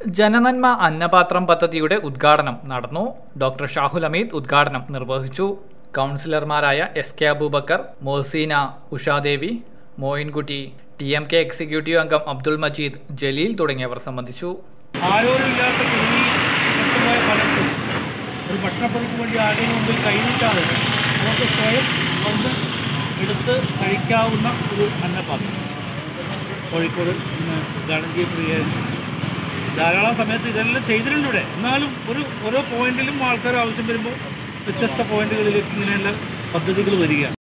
ജനനന്മ അന്നപാത്രം പദ്ധതിയുടെ ഉദ്ഘാടനം നടന്നു ഡോക്ടർ ഷാഹുൽ അമീദ് ഉദ്ഘാടനം നിർവഹിച്ചു കൗൺസിലർമാരായ S K Aboobacker Moseena Ushadevi Moinkutty T M K executive അംഗം അബ്ദുൾ മജീദ് ജലീൽ തുടങ്ങിയവർ സംബന്ധിച്ചു ആരോരുമില്ലാത്ത കുടുങ്ങി ശക്തമായ ഫലത്തിൽ ഒരു ഭക്ഷണപ്പൊതിക്ക് വേണ്ടി ആരുടെയും മുമ്പിൽ കൈനീട്ടാതെ നമുക്ക് സ്വയം വന്ന് എടുത്ത് കഴിക്കാവുന്ന ഒരു അന്നപാത്രം കോഴിക്കോട് ഇന്ന് ഉദ്ഘാടനം ചെയ്യപ്പെടുകയായിരുന്നു ധാരാളം സമയത്ത് ഇതെല്ലാം ചെയ്തിട്ടുണ്ട് ഇവിടെ എന്നാലും ഒരു ഓരോ പോയിന്റിലും ആൾക്കാർ ആവശ്യം വരുമ്പോൾ വ്യത്യസ്ത പോയിന്റുകളിലേക്ക് ഇങ്ങനെയുള്ള പദ്ധതികൾ വരികയാണ്